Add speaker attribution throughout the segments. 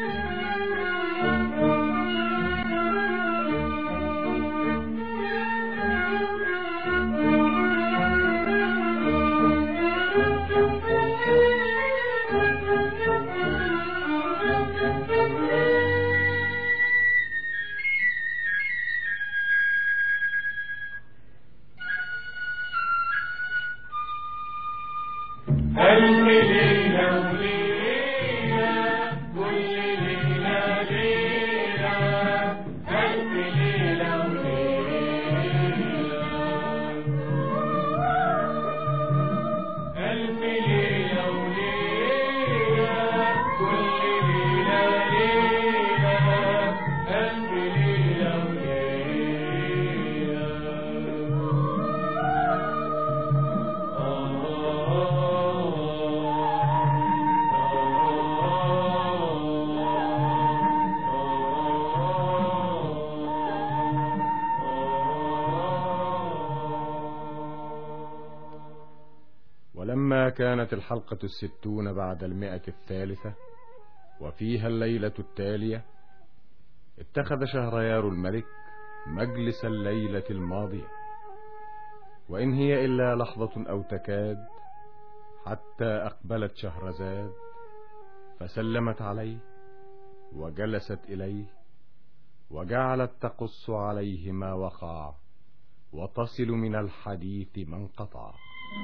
Speaker 1: ولما كانت الحلقة الستون بعد المئة الثالثة وفيها الليلة التالية اتخذ شهريار الملك مجلس الليلة الماضية وإن هي إلا لحظة أو تكاد حتى أقبلت شهرزاد فسلمت عليه وجلست إليه وجعلت تقص عليه ما وقع وتصل من الحديث ما انقطع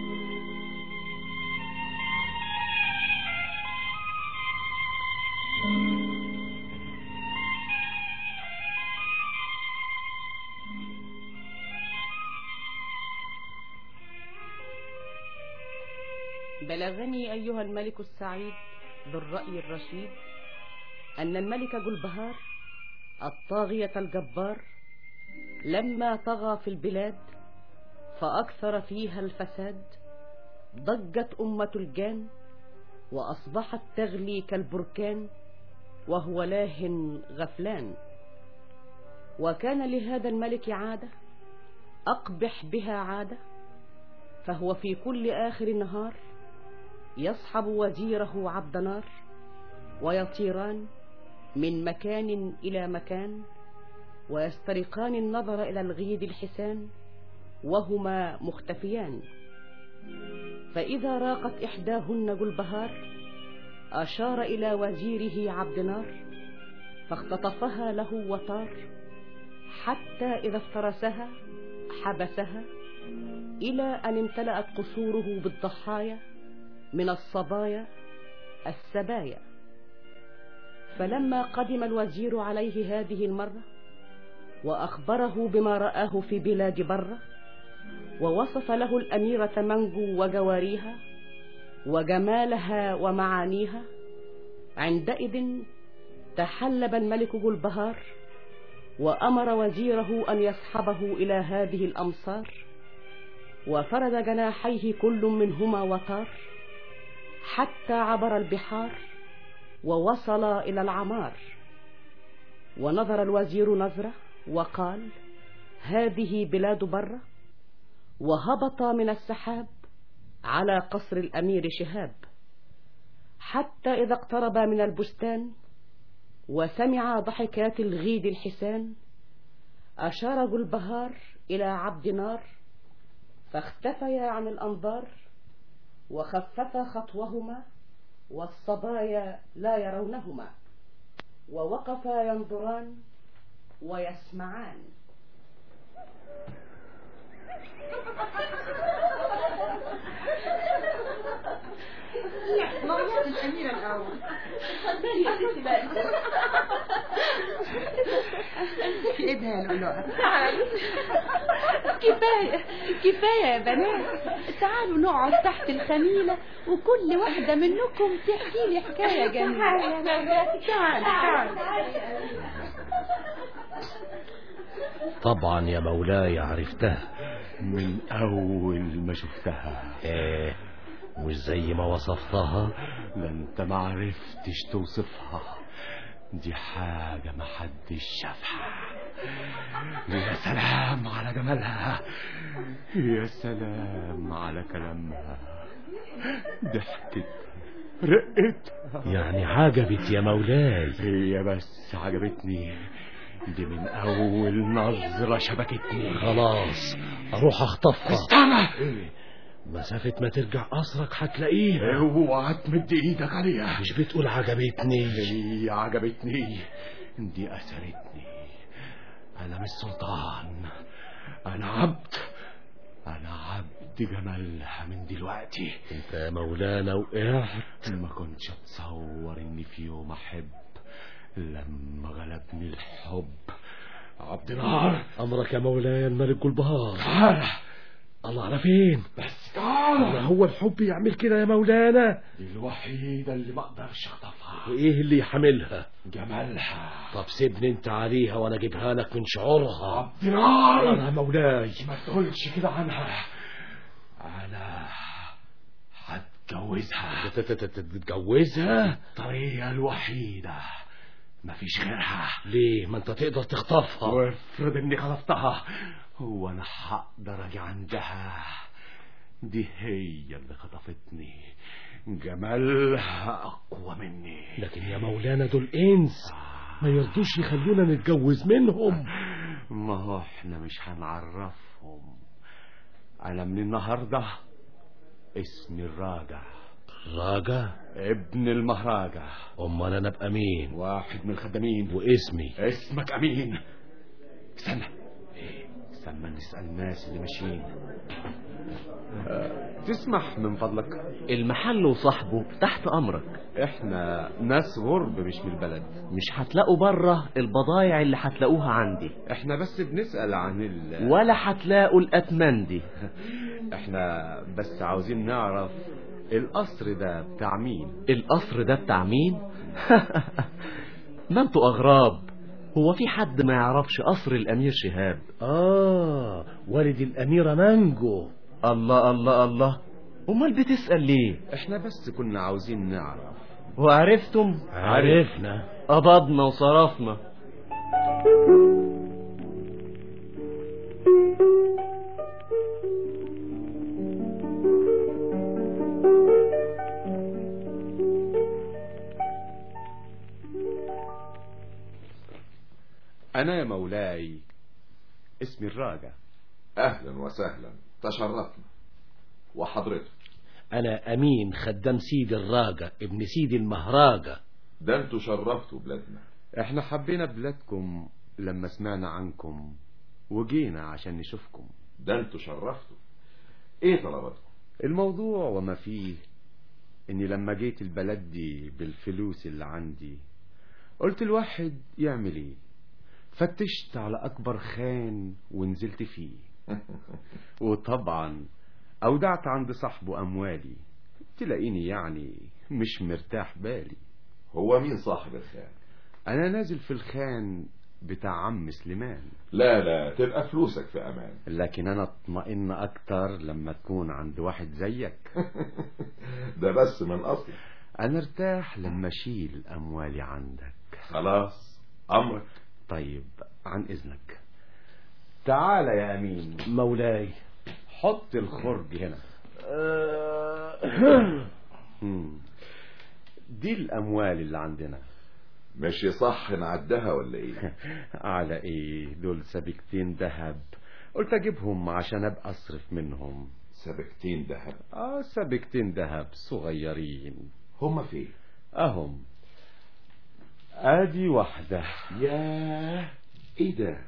Speaker 2: بلغني أيها الملك السعيد ذو الرأي الرشيد أن الملك جلبهار الطاغية الجبار لما طغى في البلاد فأكثر فيها الفساد ضجت أمة الجان وأصبحت تغلي كالبركان وهو لاه غفلان وكان لهذا الملك عادة أقبح بها عادة فهو في كل آخر نهار يصحب وزيره عبد نار ويطيران من مكان إلى مكان ويسترقان النظر إلى الغيد الحسان وهما مختفيان فإذا راقت إحداهن جلبهار أشار إلى وزيره عبد نار فاختطفها له وطار حتى إذا افترسها حبسها إلى أن امتلأت قصوره بالضحايا من الصبايا السبايا فلما قدم الوزير عليه هذه المرة وأخبره بما رآه في بلاد بره ووصف له الأميرة منجو وجواريها وجمالها ومعانيها عندئذ تحلب الملك جلبهار وأمر وزيره أن يصحبه إلى هذه الأمصار وفرد جناحيه كل منهما وطار حتى عبر البحار ووصل إلى العمار ونظر الوزير نظرة وقال هذه بلاد بره وهبط من السحاب على قصر الأمير شهاب حتى إذا اقترب من البستان وسمع ضحكات الغيد الحسان أشار جلبهار إلى عبد نار فاختفيا عن الأنظار وخففا خطوهما والصبايا لا يرونهما ووقفا ينظران ويسمعان
Speaker 3: موضوع الأميرة الأول
Speaker 2: اتفضلي يا ستي بقى
Speaker 3: في ايدها يا لؤلؤة
Speaker 4: كفاية كفاية يا بنات تعالوا نقعد تحت الخميلة وكل واحدة منكم تحكي لي حكاية جميلة تعال تعال
Speaker 5: طبعا يا مولاي عرفتها
Speaker 6: من أول ما شفتها
Speaker 5: ايه مش زي ما وصفتها
Speaker 6: ده انت ما عرفتش توصفها دي حاجة ما حدش شافها يا سلام على جمالها يا سلام على كلامها ضحكتها رقتها
Speaker 5: يعني عجبت يا مولاي
Speaker 6: هي بس عجبتني دي من أول نظرة شبكتني
Speaker 5: خلاص اروح اخطفها
Speaker 6: استنى
Speaker 5: مسافة ما ترجع قصرك هتلاقيها
Speaker 6: اوعى تمد ايدك عليها
Speaker 5: مش بتقول عجبتني
Speaker 6: هي عجبتني دي أسرتني أنا مش سلطان أنا عبد أنا عبد جمالها من دلوقتي
Speaker 5: انت يا مولانا وقعت
Speaker 6: ما كنتش أتصور إني في يوم أحب لما غلبني الحب عبد نار
Speaker 5: امرك يا مولاي الملك البهار
Speaker 6: تعالى
Speaker 5: الله على فين
Speaker 6: بس
Speaker 5: ما
Speaker 6: تعالى
Speaker 5: هو الحب يعمل كده يا مولانا
Speaker 6: دي الوحيدة اللي ما أقدرش أخطفها
Speaker 5: وايه اللي يحملها
Speaker 6: جمالها
Speaker 5: طب سيبني انت عليها وانا اجيبها لك من شعورها
Speaker 6: عبد نار
Speaker 5: انا يا مولاي
Speaker 6: ما تقولش كده عنها انا هتجوزها
Speaker 5: تت- تت- تت- تتجوزها
Speaker 6: الطريقة الوحيدة مفيش غيرها
Speaker 5: ليه ما انت تقدر تخطفها
Speaker 6: وافرض اني خلفتها هو انا هقدر اجي عندها دي هي اللي خطفتني جمالها اقوى مني
Speaker 5: لكن يا مولانا دول انس ما يرضوش يخلونا نتجوز منهم
Speaker 6: ما هو احنا مش هنعرفهم انا من النهارده اسمي الراجع
Speaker 5: راجع
Speaker 6: ابن المهراجة
Speaker 5: امال انا ابقى مين
Speaker 6: واحد من الخدامين
Speaker 5: واسمي
Speaker 6: اسمك امين استنى استنى نسأل الناس اللي ماشيين أه، تسمح من فضلك
Speaker 7: المحل وصاحبه تحت امرك
Speaker 6: احنا ناس غرب مش من البلد
Speaker 7: مش هتلاقوا بره البضايع اللي هتلاقوها عندي
Speaker 6: احنا بس بنسأل عن ال...
Speaker 7: ولا هتلاقوا الاتمندي
Speaker 6: احنا بس عاوزين نعرف القصر ده بتاع مين
Speaker 7: القصر ده بتاع مين ما انتوا اغراب هو في حد ما يعرفش قصر الامير شهاب
Speaker 5: اه والد الاميره مانجو
Speaker 7: الله الله الله امال بتسال ليه
Speaker 6: احنا بس كنا عاوزين نعرف
Speaker 7: وعرفتم
Speaker 5: عرفنا
Speaker 7: قبضنا وصرفنا
Speaker 6: انا يا مولاي اسمي الراجع
Speaker 8: اهلا وسهلا تشرفنا وحضرتك
Speaker 5: انا امين خدام سيدي الراجة ابن سيدي المهراجة
Speaker 8: ده انتوا شرفتوا بلادنا
Speaker 6: احنا حبينا بلادكم لما سمعنا عنكم وجينا عشان نشوفكم
Speaker 8: ده انتوا شرفتوا ايه طلباتكم
Speaker 6: الموضوع وما فيه اني لما جيت البلد دي بالفلوس اللي عندي قلت الواحد يعمل ايه فتشت على اكبر خان ونزلت فيه وطبعا اودعت عند صاحبه اموالي تلاقيني يعني مش مرتاح بالي
Speaker 8: هو مين صاحب الخان
Speaker 6: انا نازل في الخان بتاع عم سليمان
Speaker 8: لا لا تبقى فلوسك في امان
Speaker 6: لكن انا اطمئن اكتر لما تكون عند واحد زيك
Speaker 8: ده بس من اصل
Speaker 6: انا ارتاح لما اشيل اموالي عندك
Speaker 8: خلاص امرك
Speaker 6: طيب عن اذنك تعال يا امين
Speaker 5: مولاي
Speaker 6: حط الخرج هنا مم. دي الاموال اللي عندنا
Speaker 8: مش يصح نعدها ولا ايه
Speaker 6: على ايه دول سبيكتين ذهب قلت اجيبهم عشان ابقى اصرف منهم
Speaker 8: سبكتين دهب
Speaker 6: اه سبيكتين ذهب صغيرين
Speaker 8: هما فين
Speaker 6: اهم ادي واحدة
Speaker 8: ياه ايه ده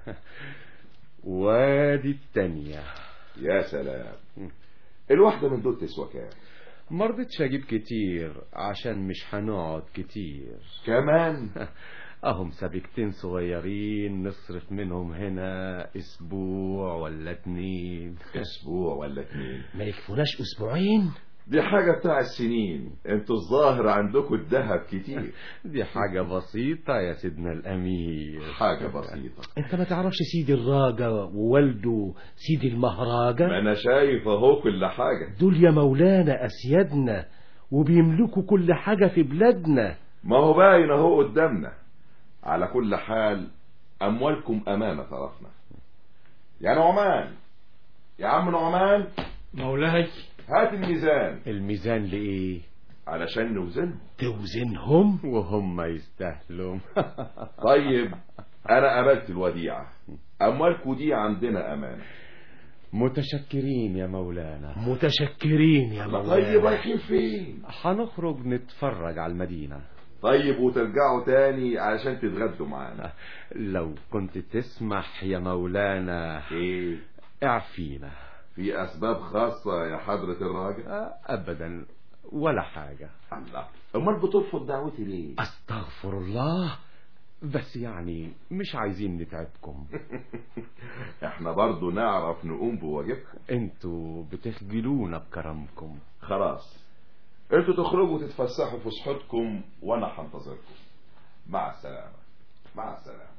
Speaker 6: وادي التانية
Speaker 8: يا سلام الواحدة من دول تسوى كام
Speaker 6: مرضتش اجيب كتير عشان مش هنقعد كتير
Speaker 8: كمان
Speaker 6: اهم سبيكتين صغيرين نصرف منهم هنا اسبوع ولا اتنين
Speaker 8: اسبوع ولا اتنين
Speaker 5: ما يكفوناش اسبوعين
Speaker 8: دي حاجة بتاع السنين انتوا الظاهر عندكم الذهب كتير
Speaker 6: دي حاجة بسيطة يا سيدنا الامير
Speaker 8: حاجة بسيطة
Speaker 5: انت ما تعرفش سيدي الراجة ووالده سيدي المهراجة
Speaker 8: ما انا شايف اهو كل حاجة
Speaker 5: دول يا مولانا اسيادنا وبيملكوا كل حاجة في بلادنا
Speaker 8: ما هو باين اهو قدامنا على كل حال اموالكم امانة طرفنا يا نعمان يا عم نعمان
Speaker 6: مولاي
Speaker 8: هات الميزان
Speaker 6: الميزان لايه
Speaker 8: علشان نوزنهم
Speaker 5: توزنهم
Speaker 6: وهم يستاهلوا
Speaker 8: طيب انا قبلت الوديعة اموالكم دي عندنا امانة
Speaker 6: متشكرين يا مولانا
Speaker 5: متشكرين يا
Speaker 8: طيب
Speaker 5: مولانا
Speaker 8: رايحين فين
Speaker 6: هنخرج نتفرج على المدينة
Speaker 8: طيب وترجعوا تاني علشان تتغدوا معانا
Speaker 6: لو كنت تسمح يا مولانا
Speaker 8: ايه
Speaker 6: اعفينا
Speaker 8: في اسباب خاصة يا حضرة الراجل
Speaker 6: ابدا ولا حاجة
Speaker 8: الله امال بترفض دعوتي ليه
Speaker 6: استغفر الله بس يعني مش عايزين نتعبكم
Speaker 8: احنا برضو نعرف نقوم بواجبكم
Speaker 6: انتوا بتخجلونا بكرمكم
Speaker 8: خلاص انتوا تخرجوا تتفسحوا في صحتكم وانا هنتظركم مع السلامة مع السلامة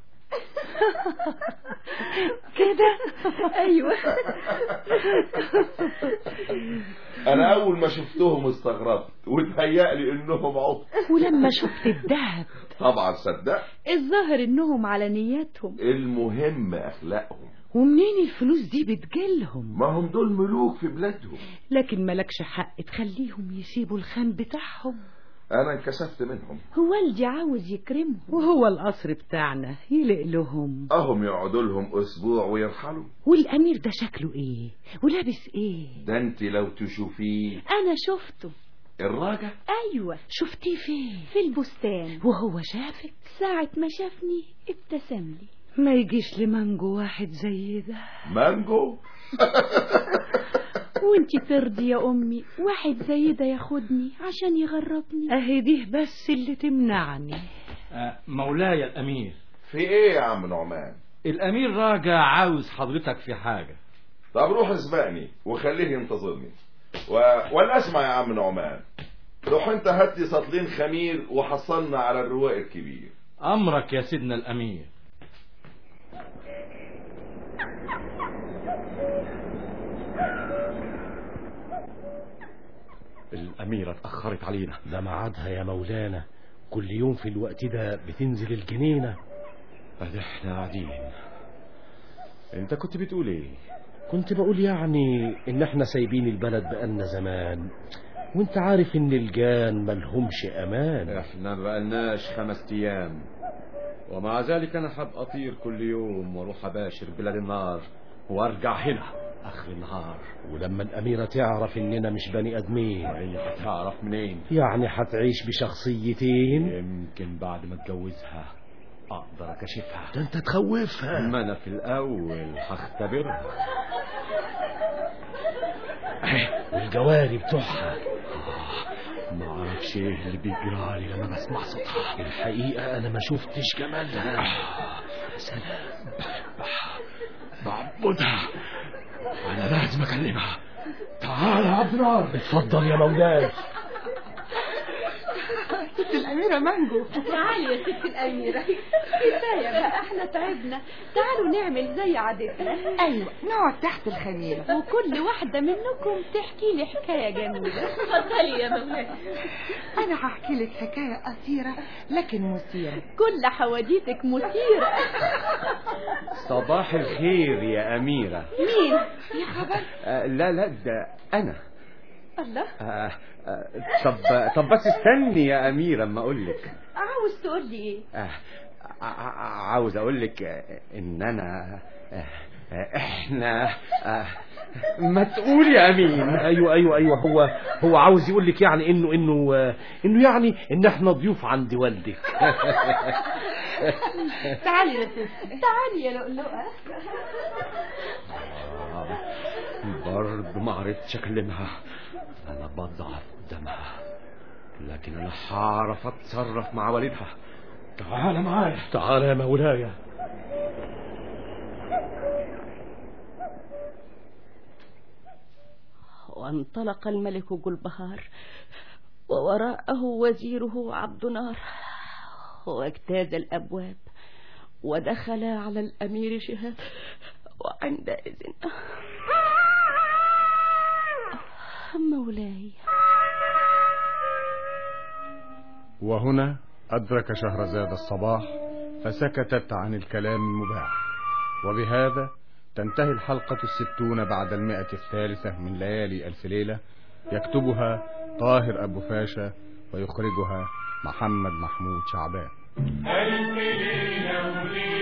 Speaker 4: كده ايوه
Speaker 8: انا اول ما شفتهم استغربت وتهيألي انهم عبط
Speaker 4: ولما شفت الذهب
Speaker 8: طبعا صدقت
Speaker 4: الظاهر انهم على نياتهم
Speaker 8: المهم اخلاقهم
Speaker 2: ومنين الفلوس دي بتجيلهم
Speaker 8: ما هم دول ملوك في بلادهم
Speaker 2: لكن ملكش حق تخليهم يسيبوا الخان بتاعهم
Speaker 8: انا انكسفت منهم
Speaker 4: هو والدي عاوز يكرمهم
Speaker 2: وهو القصر بتاعنا يلق لهم
Speaker 8: اهم يقعدوا لهم اسبوع ويرحلوا
Speaker 2: والامير ده شكله ايه ولابس ايه
Speaker 8: ده انت لو تشوفيه
Speaker 4: انا شفته
Speaker 8: الراجل
Speaker 4: ايوه
Speaker 2: شفتيه فين
Speaker 4: في البستان
Speaker 2: وهو شافك
Speaker 4: ساعة ما شافني ابتسم لي
Speaker 2: ما يجيش لمانجو واحد زي ده
Speaker 8: مانجو
Speaker 4: وانتي ترضي يا امي واحد زي ده ياخدني عشان يغربني
Speaker 2: اهي دي بس اللي تمنعني
Speaker 9: آه، مولاي الأمير
Speaker 8: في ايه يا عم نعمان
Speaker 9: الأمير راجع عاوز حضرتك في حاجة
Speaker 8: طب روح اسبقني وخليه ينتظرني و... ولا اسمع يا عم نعمان روح انت هات لي سطلين خمير وحصلنا على الرواق الكبير
Speaker 9: أمرك يا سيدنا الأمير
Speaker 6: الأميرة اتأخرت علينا
Speaker 5: ده ميعادها يا مولانا كل يوم في الوقت ده بتنزل الجنينة
Speaker 6: ادي احنا قاعدين انت كنت بتقول ايه
Speaker 5: كنت بقول يعني ان احنا سايبين البلد بقالنا زمان وانت عارف ان الجان ملهمش امان
Speaker 6: احنا بقالناش خمس ايام ومع ذلك انا حاب اطير كل يوم واروح اباشر بلاد النار وارجع هنا اخر النهار
Speaker 5: ولما الاميرة تعرف اننا مش بني ادمين
Speaker 6: وهي هتعرف منين
Speaker 5: يعني هتعيش بشخصيتين
Speaker 6: يمكن بعد ما اتجوزها اقدر اكشفها
Speaker 5: ده انت تخوفها
Speaker 6: ما انا في الاول هختبرها
Speaker 5: والجواري بتوعها
Speaker 6: ما اعرفش ايه اللي بيجرالي لما بسمع صوتها
Speaker 5: الحقيقة انا ما شفتش جمالها
Speaker 6: سلام بعبدها انا لازم اكلمها تعال يا عبد النار
Speaker 5: اتفضل يا مولاي
Speaker 3: ست الأميرة مانجو
Speaker 4: تعالي يا ست الأميرة كفاية بقى احنا تعبنا تعالوا نعمل زي عادتنا
Speaker 3: أيوة نقعد تحت الخميرة
Speaker 4: وكل واحدة منكم تحكي لي حكاية جميلة اتفضلي يا مولاي
Speaker 3: أنا هحكي لك حكاية قصيرة لكن مثيرة
Speaker 4: كل حواديتك مثيرة
Speaker 6: صباح الخير يا أميرة
Speaker 4: مين
Speaker 3: يا خبر
Speaker 6: آه لا لا ده أنا
Speaker 4: الله
Speaker 6: آه آه طب طب بس استني يا أميرة أما أقول لك
Speaker 4: عاوز تقول لي ايه
Speaker 6: آه ع- ع- عاوز أقول لك آه، إن أنا آه، آه، إحنا آه، ما تقول يا أمين
Speaker 5: ايوه ايوه ايوه هو هو عاوز يقول لك يعني انه انه آه، انه يعني ان احنا ضيوف عند والدك
Speaker 3: تعالي يا ست
Speaker 4: تعالي يا لؤلؤة
Speaker 6: آه، برضه ما عرفتش أكلمها أنا بضعف قدامها لكن أنا هعرف أتصرف مع والدها تعال معايا
Speaker 5: تعال يا مولاي
Speaker 2: وانطلق الملك جلبهار ووراءه وزيره عبد نار واجتاز الأبواب ودخل على الأمير شهاب وعندئذ مولاي
Speaker 1: وهنا أدرك شهرزاد الصباح فسكتت عن الكلام المباح وبهذا تنتهي الحلقة الستون بعد المئة الثالثة من ليالي ألف ليلة يكتبها طاهر أبو فاشا ويخرجها محمد محمود شعبان
Speaker 10: ألف ليلة وليلة